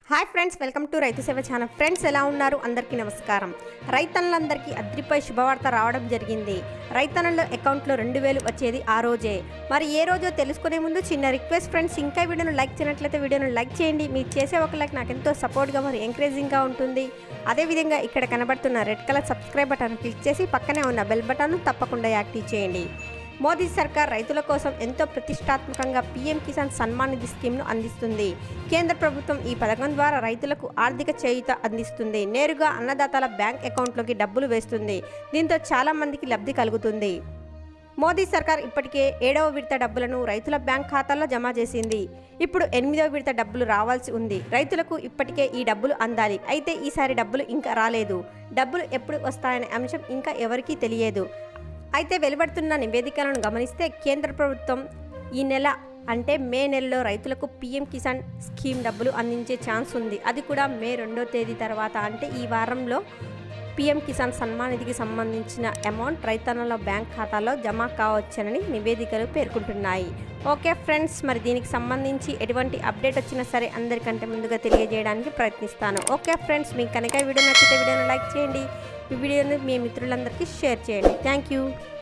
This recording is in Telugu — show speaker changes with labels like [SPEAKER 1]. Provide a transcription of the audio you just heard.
[SPEAKER 1] హాయ్ ఫ్రెండ్స్ వెల్కమ్ టు రైతు సేవ ఛానల్ ఫ్రెండ్స్ ఎలా ఉన్నారు అందరికీ నమస్కారం రైతన్నులందరికీ అద్రిపై శుభవార్త రావడం జరిగింది రైతన్నుల అకౌంట్లో రెండు వేలు వచ్చేది ఆ రోజే మరి ఏ రోజో తెలుసుకునే ముందు చిన్న రిక్వెస్ట్ ఫ్రెండ్స్ ఇంకా వీడియోను లైక్ చేయనట్లయితే వీడియోను లైక్ చేయండి మీరు చేసే ఒక లైక్ నాకు ఎంతో సపోర్ట్గా మరి ఎంకరేజింగ్గా ఉంటుంది అదేవిధంగా ఇక్కడ కనబడుతున్న red colour subscribe button click చేసి పక్కనే ఉన్న బెల్ బటన్ను తప్పకుండా యాక్టివ్ చేయండి మోదీ సర్కార్ రైతుల కోసం ఎంతో ప్రతిష్టాత్మకంగా పీఎం కిసాన్ సన్మాన్ నిధి స్కీమ్ను అందిస్తుంది కేంద్ర ప్రభుత్వం ఈ పథకం ద్వారా రైతులకు ఆర్థిక చేయూత అందిస్తుంది నేరుగా అన్నదాతల బ్యాంక్ అకౌంట్లోకి డబ్బులు వేస్తుంది దీంతో చాలా మందికి లబ్ధి కలుగుతుంది మోదీ సర్కార్ ఇప్పటికే ఏడవ విడత డబ్బులను రైతుల బ్యాంక్ ఖాతాల్లో జమ చేసింది ఇప్పుడు ఎనిమిదవ విడత డబ్బులు రావాల్సి ఉంది రైతులకు ఇప్పటికే ఈ డబ్బులు అందాలి అయితే ఈసారి డబ్బులు ఇంకా రాలేదు డబ్బులు ఎప్పుడు వస్తాయనే అంశం ఇంకా ఎవరికీ తెలియదు అయితే వెలువడుతున్న నివేదికలను గమనిస్తే కేంద్ర ప్రభుత్వం ఈ నెల అంటే మే నెలలో రైతులకు పీఎం కిసాన్ స్కీమ్ డబ్బులు అందించే ఛాన్స్ ఉంది అది కూడా మే రెండో తేదీ తర్వాత అంటే ఈ వారంలో పీఎం కిసాన్ సన్మాన్ నిధికి సంబంధించిన అమౌంట్ రైతన్నుల బ్యాంక్ ఖాతాలో జమ కావచ్చని నివేదికలు పేర్కొంటున్నాయి ఓకే ఫ్రెండ్స్ మరి దీనికి సంబంధించి ఎటువంటి అప్డేట్ వచ్చినా సరే అందరికంటే ముందుగా తెలియజేయడానికి ప్రయత్నిస్తాను ఓకే ఫ్రెండ్స్ మీకు కనుక ఈ వీడియో నచ్చితే వీడియోను లైక్ చేయండి ఈ వీడియోని మీ మిత్రులందరికీ షేర్ చేయండి థ్యాంక్ యూ